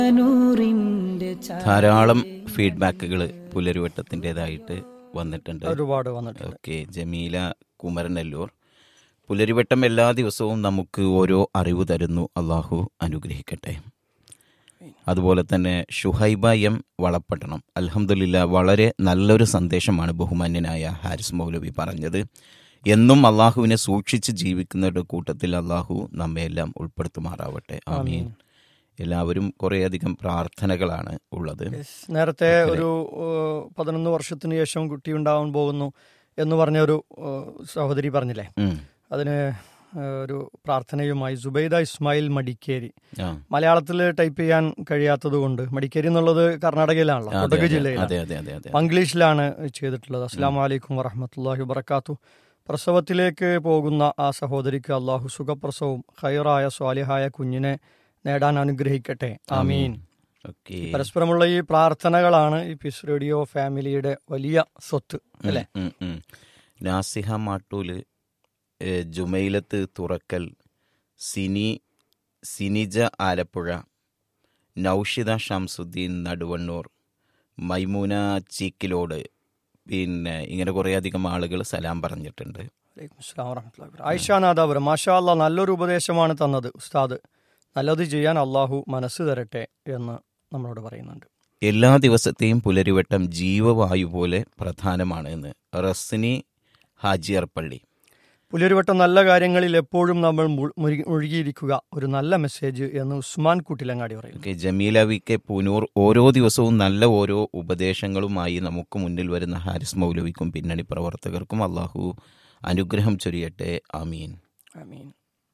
ധാരാളം ഫീഡ്ബാക്കുകൾ പുലരുവട്ടത്തിൻ്റെതായിട്ട് വന്നിട്ടുണ്ട് ഒരുപാട് വന്നിട്ടുണ്ട് ഓക്കെ ജമീല കുമരനെല്ലൂർ പുലരിവട്ടം എല്ലാ ദിവസവും നമുക്ക് ഓരോ അറിവ് തരുന്നു അള്ളാഹു അനുഗ്രഹിക്കട്ടെ അതുപോലെ തന്നെ ഷുഹൈബ എം വളപ്പട്ടണം അൽഹംദുലില്ല വളരെ നല്ലൊരു സന്ദേശമാണ് ബഹുമാന്യനായ ഹാരിസ് മൗലവി പറഞ്ഞത് എന്നും അള്ളാഹുവിനെ സൂക്ഷിച്ച് ജീവിക്കുന്നവരുടെ കൂട്ടത്തിൽ അള്ളാഹു നമ്മയെല്ലാം ഉൾപ്പെടുത്തുമാറാവട്ടെ ആമീൻ എല്ലാവരും കുറേയധികം പ്രാർത്ഥനകളാണ് ഉള്ളത് Yes. നേരത്തെ ഒരു ഏഹ്, പതിനൊന്ന് വർഷത്തിന് ശേഷം കുട്ടി ഉണ്ടാവാൻ പോകുന്നു എന്ന് പറഞ്ഞ ഒരു ഏഹ്, സഹോദരി പറഞ്ഞില്ലേ ഉം. അതിന് ഏഹ്, ഒരു പ്രാർത്ഥനയുമായി സുബൈദ ഇസ്മായിൽ മടിക്കേരി ആ. മലയാളത്തിൽ ടൈപ്പ് ചെയ്യാൻ കഴിയാത്തത് കൊണ്ട് മടിക്കേരി എന്നുള്ളത് കർണാടകയിലാണല്ലോ അതെ, കൊടക് അതെ, ജില്ലയിലാണ് അതെ അതെ അതെ അതെ മംഗ്ലീഷിലാണ് ചെയ്തിട്ടുള്ളത് അസ്സാം വലൈക്കും വറഹമത്തല്ലാഹി വബർക്കാത്തു പ്രസവത്തിലേക്ക് പോകുന്ന ആ സഹോദരിക്ക് അള്ളാഹു സുഖപ്രസവവും ഖൈറായ സ്വാലിഹായ കുഞ്ഞിനെ നേടാൻ അനുഗ്രഹിക്കട്ടെ ആമീൻ ഓക്കെ പരസ്പരമുള്ള ഈ പ്രാർത്ഥനകളാണ് ഈ പിസ് റേഡിയോ ഫാമിലിയുടെ വലിയ സ്വത്ത് അല്ലെ ഉം, ഉം. നാസിഹ മാട്ടൂല് ഏ, ജുമൈലത്ത് തുറക്കൽ സിനി സിനിജ ആലപ്പുഴ നൌഷിദ ഷംസുദ്ദീൻ നടുവണ്ണൂർ മൈമൂന ചീക്കിലോട് പിന്നെ ഇങ്ങനെ കുറേയധികം ആളുകൾ സലാം പറഞ്ഞിട്ടുണ്ട് ആയിഷ നാദാപുരം മാഷാ അല്ലാ നല്ലൊരു ഉപദേശമാണ് തന്നത് ഉസ്താദ് നല്ലത് ചെയ്യാൻ അള്ളാഹു മനസ്സ് തരട്ടെ എന്ന് നമ്മളോട് പറയുന്നുണ്ട് എല്ലാ ദിവസത്തെയും പുലരിവട്ടം ജീവവായു പോലെ പ്രധാനമാണ് എന്ന് റസ്നി ഹാജിയർപ്പള്ളി പുലരുവട്ടം നല്ല കാര്യങ്ങളിൽ എപ്പോഴും നമ്മൾ മു- മുഴുകി- മുഴുകിയിരിക്കുക ഒരു നല്ല മെസ്സേജ് എന്ന് ഉസ്മാൻ കുട്ടിലങ്ങാടി പറയുന്നു okay Jameela V K Poonoor ഓരോ ദിവസവും നല്ല ഓരോ ഉപദേശങ്ങളുമായി നമുക്ക് മുന്നിൽ വരുന്ന ഹാരിസ് മൗലവിക്കും പിന്നണി പ്രവർത്തകർക്കും അള്ളാഹു അനുഗ്രഹം ചൊരിയട്ടെ ആമീൻ ആമീൻ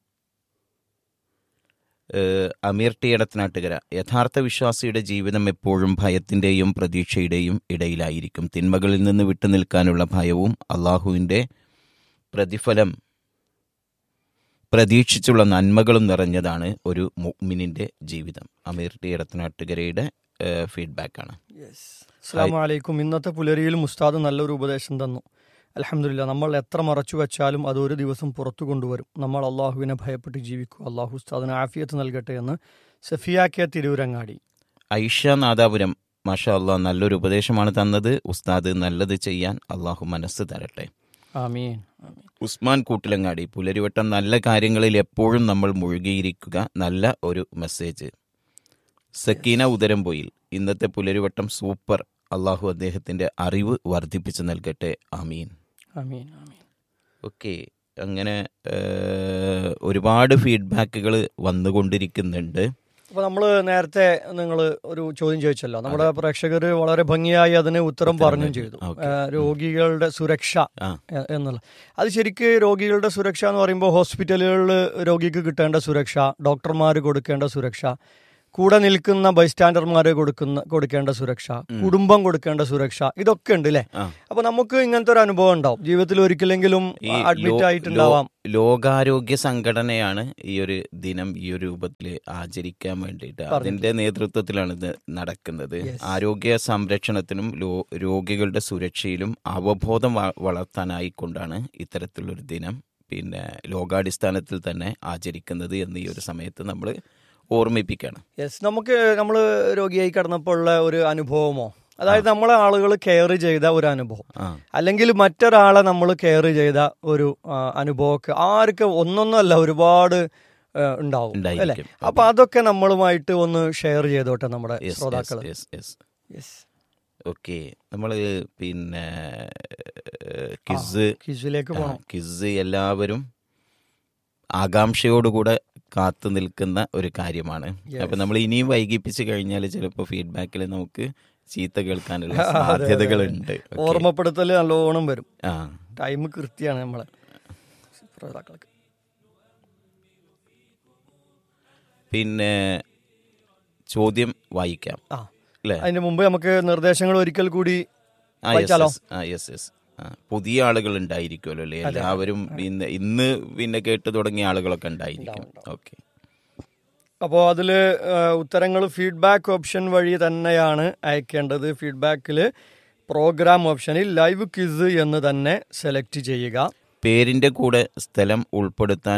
ഏഹ് അമീർ ടി എടത്തനാട്ടുകര യഥാർത്ഥ വിശ്വാസിയുടെ ജീവിതം എപ്പോഴും ഭയത്തിന്റെയും പ്രതീക്ഷയുടെയും ഇടയിലായിരിക്കും തിന്മകളിൽ നിന്ന് വിട്ടുനിൽക്കാനുള്ള ഭയവും അള്ളാഹുവിൻ്റെ പ്രതിഫലം പ്രതീക്ഷിച്ചുള്ള നന്മകളും നിറഞ്ഞതാണ് ഒരു മുഅ്മിനിന്റെ ജീവിതം അമീർ ടി എടത്തനാട്ടുകരയുടെ ഫീഡ്ബാക്കാണ് അസ്സാം വലൈക്കും ഇന്നത്തെ പുലരിയിൽ മുസ്താദ് നല്ലൊരു ഉപദേശം തന്നു അലഹമില്ല നമ്മൾ എത്ര മറച്ചു വെച്ചാലും അത് ഒരു ദിവസം പുറത്തു കൊണ്ടുവരും നമ്മൾ അള്ളാഹുവിനെ ഭയപ്പെട്ട് ജീവിക്കുക അള്ളാഹു ഉസ്താദിന് ആഫിയത്ത് നൽകട്ടെ എന്ന് സഫിയ കെ തിരൂരങ്ങാടി ഐഷ നാദാപുരം മാഷാ അള്ളാഹ് നല്ലൊരു ഉപദേശമാണ് തന്നത് ഉസ്താദ് നല്ലത് ചെയ്യാൻ അള്ളാഹു മനസ്സ് തരട്ടെ ആമീൻ ആമീൻ ഉസ്മാൻ കൂട്ടിലങ്ങാടി പുലരിവട്ടം നല്ല കാര്യങ്ങളിൽ എപ്പോഴും നമ്മൾ മുഴുകിയിരിക്കുക നല്ല ഒരു മെസ്സേജ് സക്കീന ഉദരംപൊയിൽ ഇന്നത്തെ പുലരിവട്ടം സൂപ്പർ അള്ളാഹു അദ്ദേഹത്തിന്റെ അറിവ് വർദ്ധിപ്പിച്ചു നൽകട്ടെ ആമീൻ ആമീൻ ആമീൻ ഓക്കെ അങ്ങനെ ഏഹ്, ഒരുപാട് ഫീഡ്ബാക്കുകൾ വന്നുകൊണ്ടിരിക്കുന്നുണ്ട് അപ്പൊ നമ്മൾ നേരത്തെ നിങ്ങൾ ഒരു ചോദ്യം ചോദിച്ചല്ലോ നമ്മുടെ പ്രേക്ഷകർ വളരെ ഭംഗിയായി അതിന് ഉത്തരം പറഞ്ഞും ചെയ്തു ഓക്കേ. ഏഹ്, രോഗികളുടെ സുരക്ഷ ആ എ- എന്നുള്ള അത് ശരിക്ക് രോഗികളുടെ സുരക്ഷ എന്ന് പറയുമ്പോൾ ഹോസ്പിറ്റലുകളിൽ രോഗിക്ക് കിട്ടേണ്ട സുരക്ഷ ഡോക്ടർമാർ കൊടുക്കേണ്ട സുരക്ഷ കൂടെ നിൽക്കുന്ന ബൈസ്റ്റാൻഡർമാർ കൊടുക്കുന്ന കൊടുക്കേണ്ട സുരക്ഷ കുടുംബം കൊടുക്കേണ്ട സുരക്ഷ ഇതൊക്കെ ഉണ്ട് അല്ലേ ആ. അപ്പൊ നമുക്ക് ഇങ്ങനത്തെ ഒരു അനുഭവം ഉണ്ടാവും ജീവിതത്തിൽ ഒരിക്കലെങ്കിലും ഈ അഡ്മിറ്റ് ലോ- ആയിട്ടുണ്ടാവാം ലോ- ലോകാരോഗ്യ സംഘടനയാണ് ഈ ഒരു ദിനം ഈ ഒരു രൂപത്തിൽ ആചരിക്കാൻ വേണ്ടിയിട്ട് അതിന്റെ നേതൃത്വത്തിലാണ് ഇത് നടക്കുന്നത് ആരോഗ്യ സംരക്ഷണത്തിനും ലോ- രോഗികളുടെ സുരക്ഷയിലും അവബോധം വ- വളർത്താനായിക്കൊണ്ടാണ് ഇത്തരത്തിലൊരു ദിനം പിന്നെ ലോകാടിസ്ഥാനത്തിൽ തന്നെ ആചരിക്കുന്നത് എന്ന് ഈ ഒരു സമയത്ത് നമ്മൾ ഓർമ്മിപ്പിക്കണം യെസ് നമുക്ക് നമ്മൾ രോഗിയായി കിടന്നപ്പോൾ ഉള്ള ഒരു അനുഭവമോ അതായത് നമ്മളെ ആളുകൾ കെയർ ചെയ്ത ഒരു അനുഭവം ആ അല്ലെങ്കിൽ മറ്റൊരാളെ നമ്മൾ കെയർ ചെയ്ത ഒരു ആ, അനുഭവമൊക്കെ ആർക്ക് ഒന്നൊന്നല്ല ഒരുപാട് ആ, ഉണ്ടാവും അല്ലെ ഉണ്ടായിരിക്കും. അപ്പൊ അതൊക്കെ നമ്മളുമായിട്ട് ഒന്ന് ഷെയർ ചെയ്തോട്ടെ നമ്മുടെ യെസ് ശ്രോതാക്കൾ യെസ് യെസ് യെസ് ഓക്കെ നമ്മൾ പിന്നെ കിസ് ക്വിസിലേക്ക് ആ, പോകണം കിസ് എല്ലാവരും ആകാംക്ഷയോടുകൂടെ കാത്തു നിൽക്കുന്ന ഒരു കാര്യമാണ് അപ്പൊ നമ്മൾ ഇനിയും വൈകിപ്പിച്ച് കഴിഞ്ഞാൽ ചിലപ്പോൾ ഫീഡ്ബാക്കിൽ നമുക്ക് ചീത്ത കേൾക്കാനുള്ള സാധ്യതകളുണ്ട് Okay. ഓർമ്മപ്പെടുത്തൽ നല്ലോണം വരും ആ ടൈം കൃത്യമാണ് നമ്മളെ ശ്രോതാക്കൾക്ക് പിന്നെ ചോദ്യം വായിക്കാം ആ അല്ലേ അതിന് മുമ്പ് നമുക്ക് നിർദ്ദേശങ്ങൾ ഒരിക്കൽ കൂടി ആ യെസ് വായിച്ചാലോ? ആ യെസ് യെസ് ആ പുതിയ ആളുകൾ ഉണ്ടായിരിക്കുമല്ലോ അല്ലേ എല്ലാവരും ഇന്ന് ഇന്ന് പിന്നെ കേട്ടു തുടങ്ങിയ ആളുകളൊക്കെ ഉണ്ടായിരിക്കും ഓക്കെ അപ്പോൾ അതിൽ ഉത്തരങ്ങൾ ഫീഡ്ബാക്ക് ഓപ്ഷൻ വഴി തന്നെയാണ് അയക്കേണ്ടത് ഫീഡ്ബാക്കിൽ പ്രോഗ്രാം ഓപ്ഷനിൽ ലൈവ് ക്വിസ് എന്ന് തന്നെ സെലക്ട് ചെയ്യുക പേരിന്റെ കൂടെ സ്ഥലം ഉൾപ്പെടുത്താൻ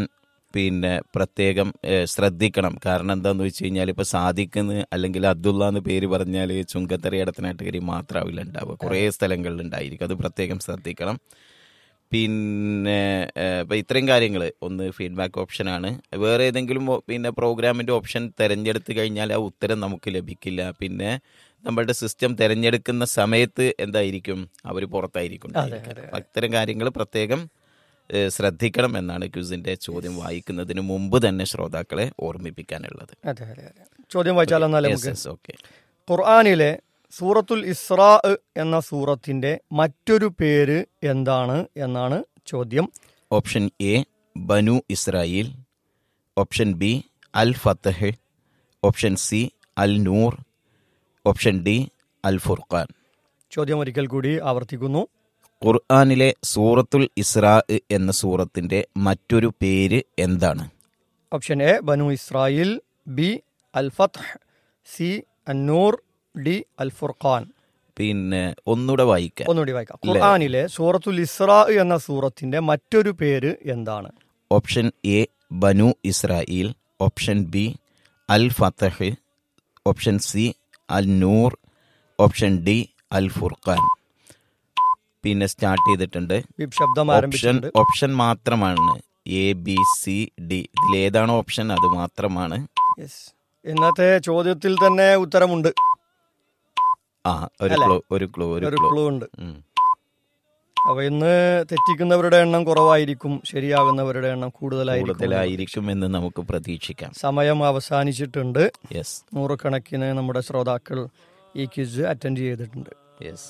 പിന്നെ പ്രത്യേകം ഏഹ്, ശ്രദ്ധിക്കണം കാരണം എന്താന്ന് വെച്ച് കഴിഞ്ഞാൽ ഇപ്പൊ സാദിഖെന്ന് അല്ലെങ്കിൽ അബ്ദുള്ള എന്ന് പേര് പറഞ്ഞാൽ ചുങ്കത്തറി ഇടത്തനാട്ടുകരി മാത്രമാവില്ല ഉണ്ടാവുക കുറേ സ്ഥലങ്ങളിൽ ഉണ്ടായിരിക്കും അത് പ്രത്യേകം ശ്രദ്ധിക്കണം പിന്നെ ഏഹ്, ഇപ്പൊ ഇത്രയും കാര്യങ്ങൾ ഒന്ന് ഫീഡ്ബാക്ക് ഓപ്ഷനാണ് വേറെ ഏതെങ്കിലും ഓ- പിന്നെ പ്രോഗ്രാമിന്റെ ഓപ്ഷൻ തിരഞ്ഞെടുത്ത് കഴിഞ്ഞാൽ ആ ഉത്തരം നമുക്ക് ലഭിക്കില്ല പിന്നെ നമ്മളുടെ സിസ്റ്റം തിരഞ്ഞെടുക്കുന്ന സമയത്ത് എന്തായിരിക്കും അവർ പുറത്തായിരിക്കും ഉണ്ടായിരിക്കുക. അപ്പൊ ഇത്തരം കാര്യങ്ങൾ പ്രത്യേകം ഏഹ്, ശ്രദ്ധിക്കണം എന്നാണ് ക്യൂസിന്റെ ചോദ്യം വായിക്കുന്നതിന് മുമ്പ് തന്നെ ശ്രോതാക്കളെ ഓർമ്മിപ്പിക്കാനുള്ളത് അതെ അതെ അതെ ചോദ്യം വായിച്ചാലോ എന്നാൽ നമുക്ക് ഓക്കെ ഖുർആാനിലെ സൂറത്തുൽ ഇസ്രാ എന്ന സൂറത്തിന്റെ മറ്റൊരു പേര് എന്താണ് എന്നാണ് ചോദ്യം ഓപ്ഷൻ എ ബനു ഇസ്രായേൽ ഓപ്ഷൻ ബി അൽ ഫത്തഹ് ഓപ്ഷൻ സി അൽ നൂർ ഓപ്ഷൻ ഡി അൽ ഫുർഖാൻ ചോദ്യം ഒരിക്കൽ കൂടി ആവർത്തിക്കുന്നു ഖുർആാനിലെ സൂറത്തുൽ ഇസ്രാ എന്ന സൂറത്തിന്റെ മറ്റൊരു പേര് എന്താണ് ഓപ്ഷൻ എ ബനു ഇസ്രായേൽ ബി അൽ ഫത്ത് സി അന്നൂർ ഡി അൽ ഫുർഖാൻ പിന്നെ ഒന്നുകൂടെ വായിക്കാം ഒന്നുകൂടി വായിക്കാം ഖുർആാനിലെ സൂറത്തുൽ ഇസ്രാ എന്ന സൂറത്തിന്റെ മറ്റൊരു പേര് എന്താണ് ഓപ്ഷൻ എ ബനു ഇസ്രായേൽ ഓപ്ഷൻ ബി അൽ ഫത്തഹ് ഓപ്ഷൻ സി അൽ നൂർ ഓപ്ഷൻ ഡി അൽ ഫുർഖാൻ പിന്നെ സ്റ്റാർട്ട് ചെയ്തിട്ടുണ്ട് വിപ് ശബ്ദം ഓപ്ഷൻ ആരംഭിച്ചിട്ടുണ്ട് ഓപ്ഷൻ മാത്രമാണ് എ ബി സി ഡി ഇതിലേതാണോ ഓപ്ഷൻ അത് മാത്രമാണ് യെസ് ഇന്നത്തെ ചോദ്യത്തിൽ തന്നെ ഉത്തരമുണ്ട് ആ ഒരു അല്ലേ? ക്ലോ ഒരു ക്ലോ ഒരു ഒരു ക്ലോ ക്ലൂ ഉണ്ട് ഉം. അപ്പൊ ഇന്ന് തെറ്റിക്കുന്നവരുടെ എണ്ണം കുറവായിരിക്കും ശരിയാകുന്നവരുടെ എണ്ണം കൂടുതലായിരിക്കും കൂടുതലായിരിക്കും എന്ന് നമുക്ക് പ്രതീക്ഷിക്കാം സമയം അവസാനിച്ചിട്ടുണ്ട് യെസ് നൂറുകണക്കിന് നമ്മുടെ ശ്രോതാക്കൾ ഈ ക്വിസ് അറ്റൻഡ് ചെയ്തിട്ടുണ്ട് യെസ്